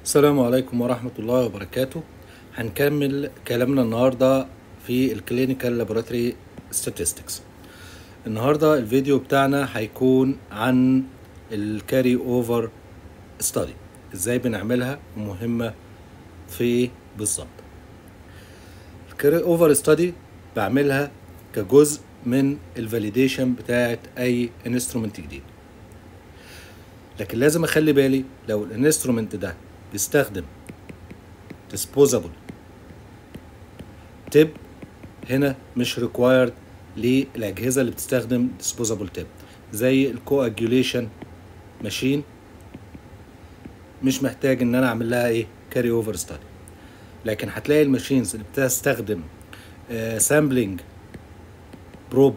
السلام عليكم ورحمة الله وبركاته هنكمل كلامنا النهاردة في الكلينيكال لابوراتوري statistics النهاردة الفيديو بتاعنا هيكون عن الكاري اوفر ستادي ازاي بنعملها ومهمة في إيه بالظبط الكاري اوفر ستادي بعملها كجزء من الفاليديشن بتاعت اي انسترومنت جديد لكن لازم اخلي بالي لو الانسترومنت ده بيستخدم disposable تب هنا مش required للأجهزة اللي بتستخدم disposable تب زي الكواجوليشن ماشين مش محتاج ان انا اعمل لها ايه كاري اوفر ستادي لكن هتلاقي الماشينز اللي بتستخدم سامبلينج بروب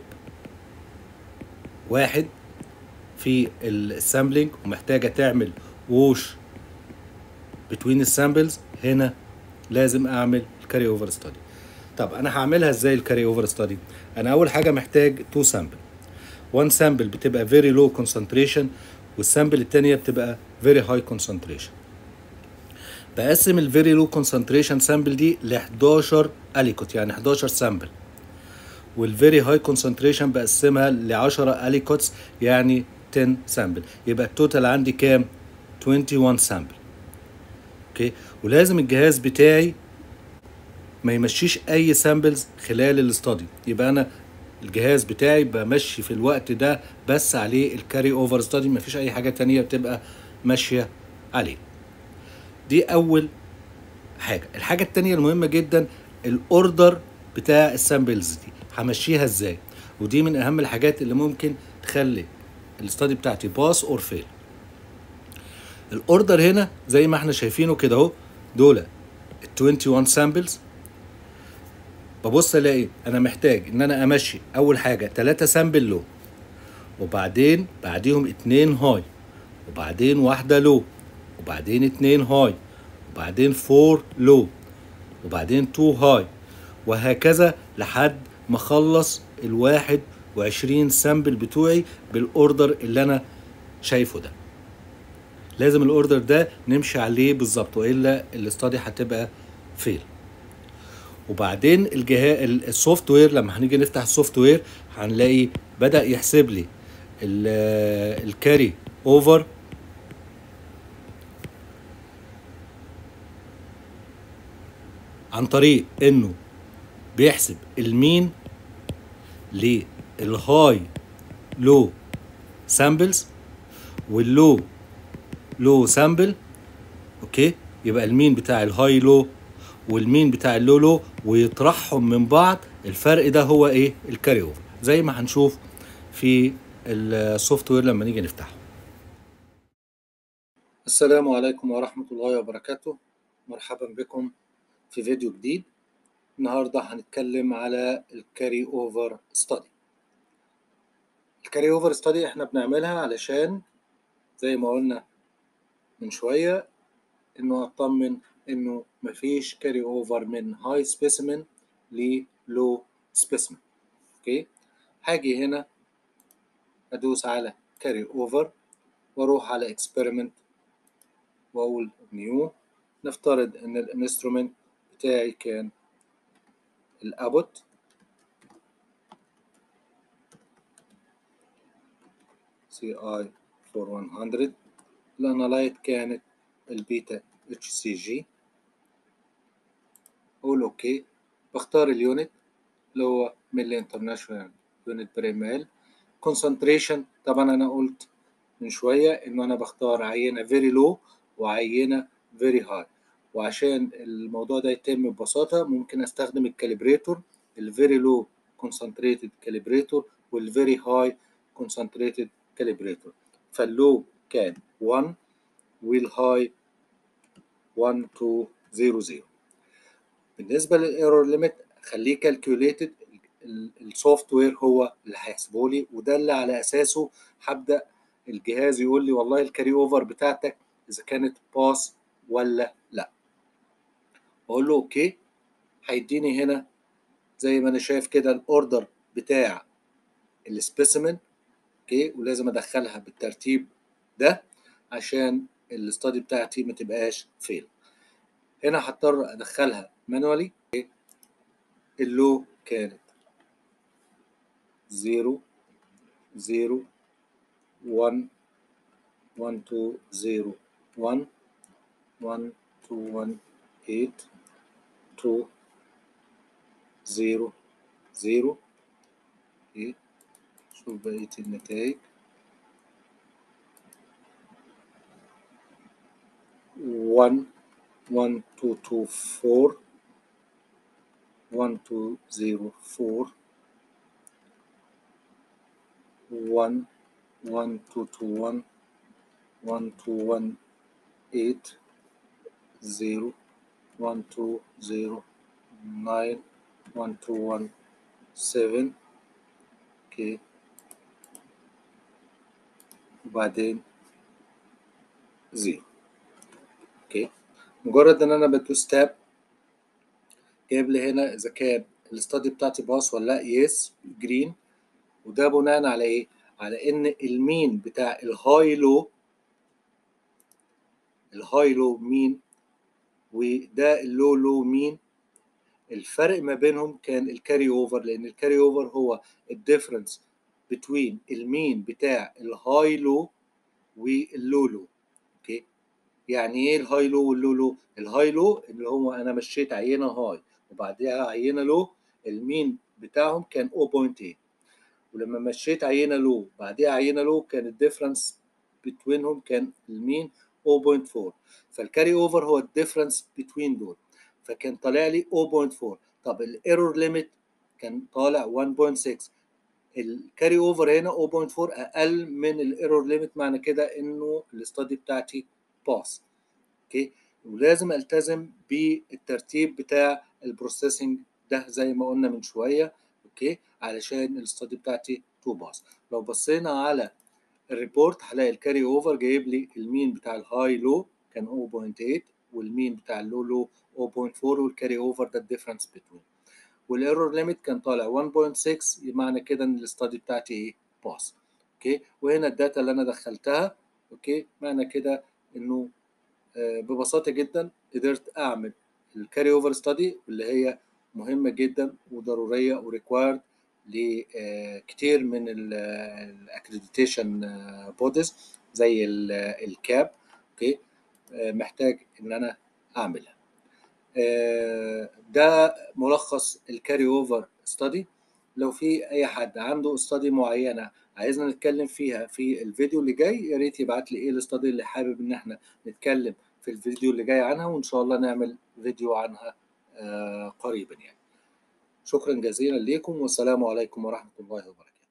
واحد في السامبلينج ومحتاجه تعمل ووش بتوين السامبلز هنا لازم اعمل الكاري اوفر ستادي طب انا هعملها ازاي الكاري اوفر ستادي انا اول حاجه محتاج تو سامبل وان سامبل بتبقى فيري لو كونسنتريشن والسامبل التانية بتبقى فيري هاي كونسنتريشن بقسم الفيري لو كونسنتريشن سامبل دي ل 11 اليكوت يعني 11 سامبل والفيري هاي كونسنتريشن بقسمها ل 10 اليكوتس يعني 10 سامبل يبقى التوتال عندي كام 21 سامبل اوكي ولازم الجهاز بتاعي ما يمشيش اي سامبلز خلال الاستادي يبقى انا الجهاز بتاعي بمشي في الوقت ده بس عليه الكاري اوفر ستادي مفيش اي حاجه تانية بتبقى ماشيه عليه دي اول حاجه الحاجه التانية المهمه جدا الاوردر بتاع السامبلز دي همشيها ازاي ودي من اهم الحاجات اللي ممكن تخلي الاستادي بتاعتي باس اور فيل الاوردر هنا زي ما احنا شايفينه كده اهو دول ال 21 سامبلز ببص الاقي انا محتاج ان انا امشي اول حاجه 3 سامبل لو وبعدين بعديهم اتنين هاي وبعدين واحده لو وبعدين اتنين هاي وبعدين فور لو وبعدين 2 هاي وهكذا لحد ما اخلص الواحد وعشرين سامبل بتوعي بالاوردر اللي انا شايفه ده لازم الاوردر ده نمشي عليه بالظبط والا الاستادي هتبقى فيل وبعدين الجهاز السوفت وير لما هنيجي نفتح السوفت وير هنلاقي بدا يحسب لي الكاري اوفر عن طريق انه بيحسب المين للهاي لو سامبلز واللو لو سامبل اوكي يبقى المين بتاع الهاي لو والمين بتاع اللو لو ويطرحهم من بعض الفرق ده هو ايه الكاري اوفر زي ما هنشوف في السوفت وير لما نيجي نفتحه السلام عليكم ورحمة الله وبركاته مرحبا بكم في فيديو جديد النهاردة هنتكلم على الكاري اوفر ستادي الكاري اوفر ستادي احنا بنعملها علشان زي ما قلنا من شوية انه اطمن انه مفيش كاري اوفر من هاي سبيسيمن للو سبيسيمن اوكي هاجي هنا ادوس على كاري اوفر واروح على اكسبيرمنت واقول نيو نفترض ان الانسترومنت بتاعي كان الابوت سي اي 4100 الانالايت كانت البيتا اتش سي جي اقول اوكي بختار اليونت اللي هو ملي انترناشونال يونت بريمال كونسنتريشن طبعا انا قلت من شويه انه انا بختار عينه فيري لو وعينه فيري هاي وعشان الموضوع ده يتم ببساطه ممكن استخدم الكاليبريتور الفيري لو كونسنتريتد كاليبريتور والفيري هاي كونسنتريتد كاليبريتور فاللو كان 1 والهاي 1 2 0 0 بالنسبه للايرور ليميت خليه كالكوليتد السوفت وير هو اللي هيحسبه لي وده اللي على اساسه هبدا الجهاز يقول لي والله الكاري اوفر بتاعتك اذا كانت باس ولا لا اقول له اوكي هيديني هنا زي ما انا شايف كده الاوردر بتاع السبيسيمن اوكي ولازم ادخلها بالترتيب ده عشان الاستادي بتاعتي ما تبقاش فيل هنا هضطر ادخلها مانوالي اللو كانت زيرو زيرو 1 1 2 0 1 1 2 1 8 2 0 0 8 شوف بقية النتائج 1 1 2 2 4 1 2 0 4 1 1 2 2 1 1 2 1 8 0 1 2 0 9 1 2 1 7 اوكي وبعدين 0 اوكي مجرد ان انا بدوس تاب جايب لي هنا اذا كان الاستادي بتاعتي باص ولا لا يس جرين وده بناء على ايه؟ على ان المين بتاع الهاي لو الهاي لو مين وده اللو لو مين الفرق ما بينهم كان الكاري اوفر لان الكاري اوفر هو الديفرنس بتوين المين بتاع الهاي لو واللو لو اوكي يعني ايه الهاي لو واللو لو الهاي لو اللي هو انا مشيت عينه هاي وبعدها عينه لو المين بتاعهم كان 0.8 ولما مشيت عينه لو بعدها عينه لو كان الديفرنس بتوينهم كان المين 0.4 فالكاري اوفر هو الديفرنس بتوين دول فكان طالع لي 0.4 طب الايرور ليميت كان طالع 1.6 الكاري اوفر هنا 0.4 اقل من الايرور ليميت معنى كده انه الاستادي بتاعتي باس اوكي ولازم التزم بالترتيب بتاع البروسيسنج ده زي ما قلنا من شويه اوكي علشان الاستادي بتاعتي تو باس لو بصينا على الريبورت هلاقي الكاري اوفر جايب لي المين بتاع الهاي لو كان 0.8 والمين بتاع اللو لو 0.4 والكاري اوفر ده الديفرنس بتوين والايرور ليميت كان طالع 1.6 معنى كده ان الاستادي بتاعتي ايه باس اوكي وهنا الداتا اللي انا دخلتها اوكي معنى كده انه آه ببساطه جدا قدرت اعمل الكاري اوفر ستادي اللي هي مهمه جدا وضروريه وريكوايرد لكتير من الاكريديتيشن بوديز زي الكاب اوكي محتاج ان انا اعملها ده ملخص الكاري اوفر ستادي لو في اي حد عنده استادي معينه عايزنا نتكلم فيها في الفيديو اللي جاي يا ريت يبعت لي ايه الاستادي اللي حابب ان احنا نتكلم في الفيديو اللي جاي عنها وان شاء الله نعمل فيديو عنها قريبا يعني شكرا جزيلا لكم والسلام عليكم ورحمه الله وبركاته